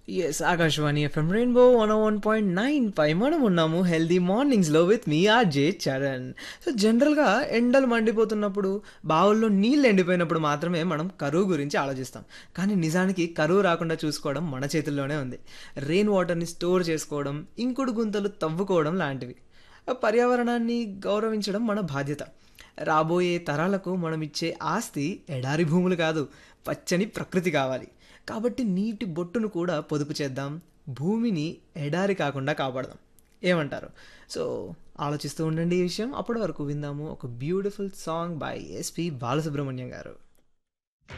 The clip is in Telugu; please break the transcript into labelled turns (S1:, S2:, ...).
S1: yes Akashvani FM Rainbow one one point nine పై మనం ఉన్నాము హెల్దీ మార్నింగ్స్లో విత్ మీ ఆర్జే చరణ్ సో జనరల్గా ఎండలు మండిపోతున్నప్పుడు బావుల్లో నీళ్ళు ఎండిపోయినప్పుడు మాత్రమే మనం కరువు గురించి ఆలోచిస్తాం కానీ నిజానికి కరువు రాకుండా చూసుకోవడం మన చేతుల్లోనే ఉంది రెయిన్ వాటర్ని స్టోర్ చేసుకోవడం ఇంకుడు గుంతలు తవ్వుకోవడం లాంటివి పర్యావరణాన్ని గౌరవించడం మన బాధ్యత రాబోయే తరాలకు మనం ఇచ్చే ఆస్తి ఎడారి భూములు కాదు పచ్చని ప్రకృతి కావాలి కాబట్టి నీటి బొట్టును కూడా పొదుపు చేద్దాం భూమిని ఎడారి కాకుండా కాపాడదాం ఏమంటారు సో ఆలోచిస్తూ ఉండండి ఈ విషయం అప్పటి వరకు విందాము ఒక beautiful song by SP Balasubrahmanyam గారు